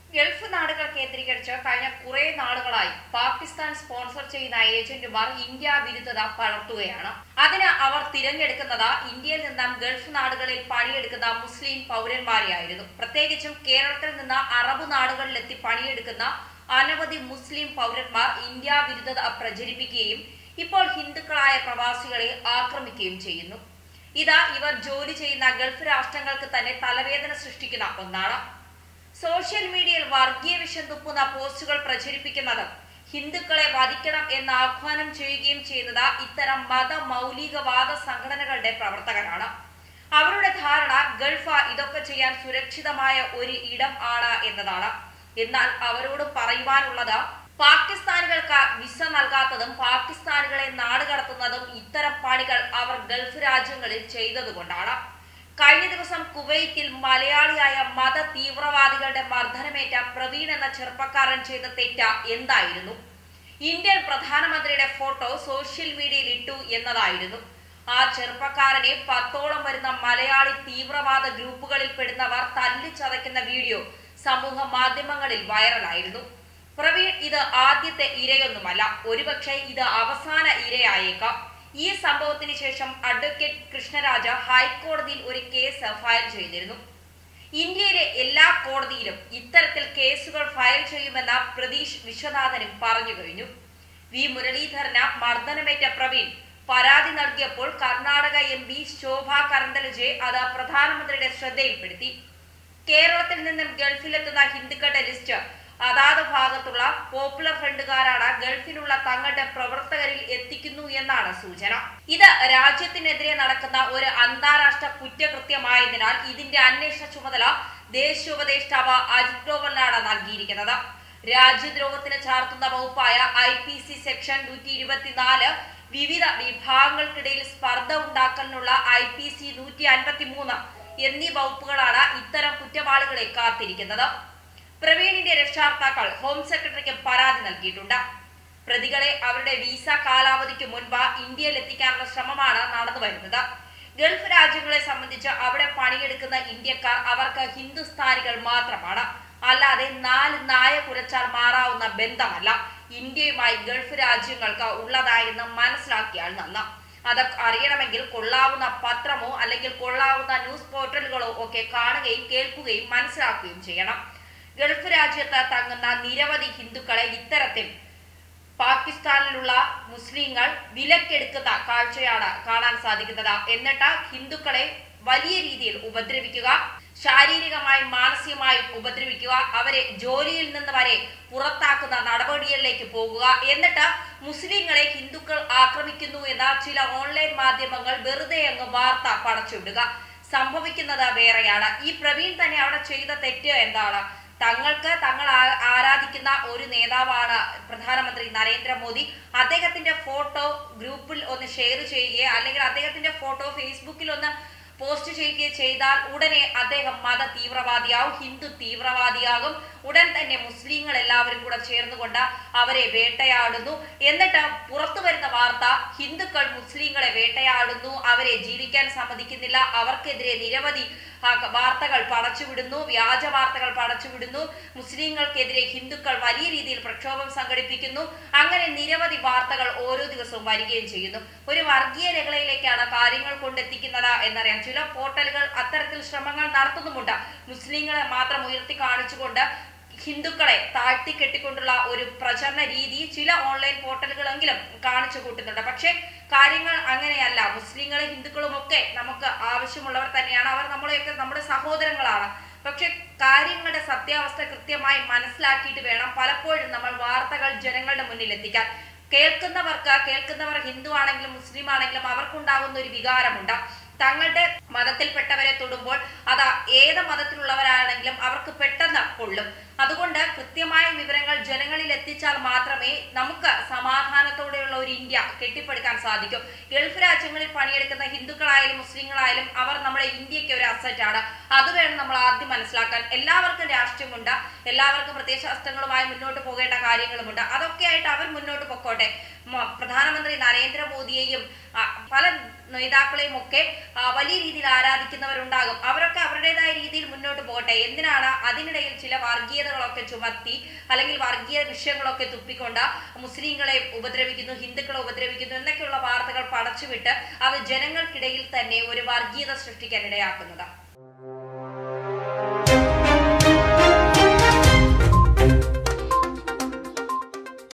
Gulf നാടുകൾ കേന്ദ്രീകരിച്ച് കഴിഞ്ഞ കുറെ നാളുകളായി പാകിസ്ഥാൻ സ്പോൺസർ ചെയ്യുന്ന ഏജന്റുമാർ ഇന്ത്യ വിരുദ്ധത പടർത്തുകയാണ് അതിന് അവർ തിരഞ്ഞെടുക്കുന്നത് ഇന്ത്യയിൽ നിന്നും ഗൾഫ് നാടുകളിൽ പണിയെടുക്കുന്ന മുസ്ലിം പൗരന്മാരെയായിരുന്നു പ്രത്യേകിച്ചും കേരളത്തിൽ നിന്ന് അറബ് നാടുകളിലെത്തി പണിയെടുക്കുന്ന അനവധി മുസ്ലിം പൗരന്മാർ ഇന്ത്യ വിരുദ്ധത പ്രചരിപ്പിക്കുകയും ഇപ്പോൾ ഹിന്ദുക്കളായ പ്രവാസികളെ ആക്രമിക്കുകയും ചെയ്യുന്നു ഇത് ഇവർ ജോലി ചെയ്യുന്ന ഗൾഫ് രാഷ്ട്രങ്ങൾക്ക് തന്നെ തലവേദന സൃഷ്ടിക്കുന്ന ഒന്നാണ് സോഷ്യൽ മീഡിയയിൽ വർഗീയ വിഷം തുപ്പുന്ന പോസ്റ്റുകൾ പ്രചരിപ്പിക്കുന്നതും ഹിന്ദുക്കളെ വധിക്കണം എന്ന് ആഹ്വാനം ചെയ്യുകയും ചെയ്യുന്നത് ഇത്തരം മത മൗലികവാദ സംഘടനകളുടെ പ്രവർത്തകരാണ് അവരുടെ ധാരണ ഗൾഫ് ഇതൊക്കെ ചെയ്യാൻ സുരക്ഷിതമായ ഒരു ഇടം ആണ് എന്നതാണ് എന്നാൽ അവരോട് പറയുവാനുള്ളത് പാകിസ്ഥാനികൾക്ക് വിസ നൽകാത്തതും പാകിസ്ഥാനികളെ നാടുകടത്തുന്നതും ഇത്തരം പണികൾ അവർ ഗൾഫ് രാജ്യങ്ങളിൽ ചെയ്തതുകൊണ്ടാണ് കഴിഞ്ഞ ദിവസം കുവൈത്തിൽ മലയാളിയായ മത തീവ്രവാദികളുടെ മർദ്ദനമേറ്റ പ്രവീൺ എന്ന ചെറുപ്പക്കാരൻ ചെയ്ത തെറ്റ എന്തായിരുന്നു ഇന്ത്യൻ പ്രധാനമന്ത്രിയുടെ ഫോട്ടോ സോഷ്യൽ മീഡിയയിൽ ഇട്ടു എന്നതായിരുന്നു ആ ചെറുപ്പക്കാരനെ പത്തോളം വരുന്ന മലയാളി തീവ്രവാദ ഗ്രൂപ്പുകളിൽ പെടുന്നവർ തല്ലിച്ചതയ്ക്കുന്ന വീഡിയോ സമൂഹ മാധ്യമങ്ങളിൽ വൈറലായിരുന്നു പ്രവീൺ ഇത് ആദ്യത്തെ ഇരയൊന്നുമല്ല ഒരുപക്ഷെ ഇത് അവസാന ഇരയായേക്കാം ഈ സംഭവത്തിന് ശേഷം അഡ്വക്കേറ്റ് കൃഷ്ണരാജ ഹൈക്കോടതിയിൽ ഒരു കേസ് ഫയൽ ചെയ്തിരുന്നു ഇന്ത്യയിലെ എല്ലാ കോടതിയിലും ഇത്തരത്തിൽ കേസുകൾ ഫയൽ ചെയ്യുമെന്ന പ്രതീഷ് വിശ്വനാഥനും പറഞ്ഞു കഴിഞ്ഞു വി മുരളീധരന് മർദ്ദനമേറ്റ പ്രവീൺ പരാതി നൽകിയപ്പോൾ കർണാടക എം പി ശോഭ കരന്തലജെ അത് പ്രധാനമന്ത്രിയുടെ ശ്രദ്ധയിൽപ്പെടുത്തി കേരളത്തിൽ നിന്നും ഗൾഫിലെത്തുന്ന ഹിന്ദുക്കളുടെ ലിസ്റ്റ് അതാത് ഭാഗത്തുള്ള പോപ്പുലർ ഫ്രണ്ടുകാരാണ് ഗൾഫിലുള്ള തങ്ങളുടെ പ്രവർത്തകരിൽ എത്തിക്കുന്നു എന്നാണ് സൂചന ഇത് രാജ്യത്തിനെതിരെ നടക്കുന്ന ഒരു അന്താരാഷ്ട്ര കുറ്റകൃത്യമായതിനാൽ ഇതിന്റെ അന്വേഷണ ചുമതല ദേശീയ ഉപദേഷ്ടാവ് അജിത് ഡോവലിനാണ് നൽകിയിരിക്കുന്നത് രാജ്യദ്രോഹത്തിന് ചാർത്തുന്ന വകുപ്പായ ഐ പി സി സെക്ഷൻ നൂറ്റി ഇരുപത്തിനാല് വിവിധ വിഭാഗങ്ങൾക്കിടയിൽ സ്പർദ്ധ ഉണ്ടാക്കലിനുള്ള ഐ പി സി നൂറ്റി അൻപത്തി മൂന്ന് എന്നീ വകുപ്പുകളാണ് ഇത്തരം കുറ്റവാളികളെ കാത്തിരിക്കുന്നത് പ്രവീണിന്റെ രക്ഷാർത്ഥാക്കൾ ഹോം സെക്രട്ടറിക്ക് പരാതി നൽകിയിട്ടുണ്ട് പ്രതികളെ അവരുടെ വീസ കാലാവധിക്ക് മുൻപ് ഇന്ത്യയിൽ എത്തിക്കാനുള്ള ശ്രമമാണ് നടന്നു വരുന്നത് ഗൾഫ് രാജ്യങ്ങളെ സംബന്ധിച്ച് അവിടെ പണിയെടുക്കുന്ന ഇന്ത്യക്കാർ അവർക്ക് ഹിന്ദുസ്ഥാനികൾ മാത്രമാണ് അല്ലാതെ നാല് നായ കുരച്ചാൽ മാറാവുന്ന ബന്ധമല്ല ഇന്ത്യയുമായി ഗൾഫ് രാജ്യങ്ങൾക്ക് ഉള്ളതായെന്ന് മനസ്സിലാക്കിയാൽ നന്ന അതൊക്കെ അറിയണമെങ്കിൽ കൊള്ളാവുന്ന പത്രമോ അല്ലെങ്കിൽ കൊള്ളാവുന്ന ന്യൂസ് പോർട്ടലുകളോ ഒക്കെ കാണുകയും കേൾക്കുകയും മനസ്സിലാക്കുകയും ചെയ്യണം ഗൾഫ് രാജ്യത്ത് തങ്ങുന്ന നിരവധി ഹിന്ദുക്കളെ ഇത്തരത്തിൽ പാകിസ്ഥാനിലുള്ള മുസ്ലിങ്ങൾ വിലക്കെടുക്കുന്ന കാഴ്ചയാണ് കാണാൻ സാധിക്കുന്നത് എന്നിട്ട് ഹിന്ദുക്കളെ വലിയ രീതിയിൽ ഉപദ്രവിക്കുക ശാരീരികമായും മാനസികമായും ഉപദ്രവിക്കുക അവരെ ജോലിയിൽ നിന്ന് വരെ പുറത്താക്കുന്ന നടപടികളിലേക്ക് പോകുക എന്നിട്ട് മുസ്ലിങ്ങളെ ഹിന്ദുക്കൾ ആക്രമിക്കുന്നു എന്ന ചില ഓൺലൈൻ മാധ്യമങ്ങൾ വെറുതെ അങ്ങ് വാർത്ത പടച്ചുവിടുക സംഭവിക്കുന്നത് വേറെയാണ് ഈ പ്രവീൺ തന്നെ അവിടെ ചെയ്ത തെറ്റ് എന്താണ് തങ്ങൾക്ക് തങ്ങൾ ആരാധിക്കുന്ന ഒരു നേതാവാണ് പ്രധാനമന്ത്രി നരേന്ദ്രമോദി അദ്ദേഹത്തിന്റെ ഫോട്ടോ ഗ്രൂപ്പിൽ ഒന്ന് ഷെയർ ചെയ്യുകയോ അല്ലെങ്കിൽ അദ്ദേഹത്തിന്റെ ഫോട്ടോ ഫേസ്ബുക്കിൽ ഒന്ന് പോസ്റ്റ് ചെയ്യുകയോ ചെയ്താൽ ഉടനെ അദ്ദേഹം മത തീവ്രവാദിയാവും ഹിന്ദു തീവ്രവാദിയാകും ഉടൻ തന്നെ മുസ്ലിങ്ങൾ എല്ലാവരും കൂടെ ചേർന്നുകൊണ്ട് അവരെ വേട്ടയാടുന്നു എന്നിട്ട് പുറത്തു വരുന്ന വാർത്ത ഹിന്ദുക്കൾ മുസ്ലിങ്ങളെ വേട്ടയാടുന്നു അവരെ ജീവിക്കാൻ സമ്മതിക്കുന്നില്ല അവർക്കെതിരെ നിരവധി വാർത്തകൾ പടച്ചുവിടുന്നു വ്യാജ വാർത്തകൾ പടച്ചുവിടുന്നു മുസ്ലിങ്ങൾക്കെതിരെ ഹിന്ദുക്കൾ വലിയ രീതിയിൽ പ്രക്ഷോഭം സംഘടിപ്പിക്കുന്നു അങ്ങനെ നിരവധി വാർത്തകൾ ഓരോ ദിവസവും വരികയും ചെയ്യുന്നു ഒരു വർഗീയ രകളയിലേക്കാണ് കാര്യങ്ങൾ കൊണ്ടെത്തിക്കുന്നത് എന്നറിയാം ചില പോർട്ടലുകൾ അത്തരത്തിൽ ശ്രമങ്ങൾ നടത്തുന്നുമുണ്ട് മുസ്ലിങ്ങളെ മാത്രം ഉയർത്തി കാണിച്ചുകൊണ്ട് ഹിന്ദുക്കളെ താഴ്ത്തി കെട്ടിക്കൊണ്ടുള്ള ഒരു പ്രചരണ രീതി ചില ഓൺലൈൻ പോർട്ടലുകളെങ്കിലും കാണിച്ചു കൂട്ടുന്നുണ്ട് പക്ഷേ കാര്യങ്ങൾ അങ്ങനെയല്ല മുസ്ലിങ്ങളും ഹിന്ദുക്കളും ഒക്കെ നമുക്ക് ആവശ്യമുള്ളവർ തന്നെയാണ് അവർ നമ്മളെയൊക്കെ നമ്മുടെ സഹോദരങ്ങളാണ് പക്ഷെ കാര്യങ്ങളുടെ സത്യാവസ്ഥ കൃത്യമായി മനസ്സിലാക്കിയിട്ട് വേണം പലപ്പോഴും നമ്മൾ വാർത്തകൾ ജനങ്ങളുടെ മുന്നിൽ എത്തിക്കാൻ കേൾക്കുന്നവർക്ക് കേൾക്കുന്നവർ ഹിന്ദു ആണെങ്കിലും മുസ്ലിം ആണെങ്കിലും അവർക്കുണ്ടാകുന്ന ഒരു വികാരമുണ്ട് തങ്ങളുടെ മതത്തിൽപ്പെട്ടവരെ തൊടുമ്പോൾ അത് ഏത് മതത്തിലുള്ളവരാണെങ്കിലും അവർക്ക് പെട്ടെന്ന് കൊള്ളും അതുകൊണ്ട് കൃത്യമായ വിവരങ്ങൾ ജനങ്ങളിൽ എത്തിച്ചാൽ മാത്രമേ നമുക്ക് സമാധാനത്തോടെയുള്ള ഒരു ഇന്ത്യ കെട്ടിപ്പടുക്കാൻ സാധിക്കൂ ഗൾഫ് രാജ്യങ്ങളിൽ പണിയെടുക്കുന്ന ഹിന്ദുക്കളായാലും മുസ്ലിങ്ങളായാലും അവർ നമ്മുടെ ഇന്ത്യക്ക് ഒരു അസറ്റ് ആണ് അത് വേണം നമ്മൾ ആദ്യം മനസ്സിലാക്കാൻ എല്ലാവർക്കും രാഷ്ട്രീയമുണ്ട് എല്ലാവർക്കും പ്രത്യയശാസ്ത്രങ്ങളുമായി മുന്നോട്ട് പോകേണ്ട കാര്യങ്ങളുമുണ്ട് അതൊക്കെ ആയിട്ട് അവർ മുന്നോട്ട് പൊക്കോട്ടെ മ- പ്രധാനമന്ത്രി നരേന്ദ്രമോദിയെയും ആ, പല നേതാക്കളെയും ഒക്കെ ആ, വലിയ രീതിയിൽ ആരാധിക്കുന്നവരുണ്ടാകും അവരൊക്കെ അവരുടേതായ രീതിയിൽ മുന്നോട്ട് പോകട്ടെ എന്തിനാണ് അതിനിടയിൽ ചില വർഗീയതകളൊക്കെ ചുമത്തി അല്ലെങ്കിൽ വർഗീയ വിഷയങ്ങളൊക്കെ തുപ്പിക്കൊണ്ട് മുസ്ലിങ്ങളെ ഉപദ്രവിക്കുന്നു ഹിന്ദുക്കളെ ഉപദ്രവിക്കുന്നു എന്നൊക്കെയുള്ള വാർത്തകൾ പടച്ചുവിട്ട് അത് ജനങ്ങൾക്കിടയിൽ തന്നെ ഒരു വർഗീയത സൃഷ്ടിക്കാൻ ഇടയാക്കുന്നത്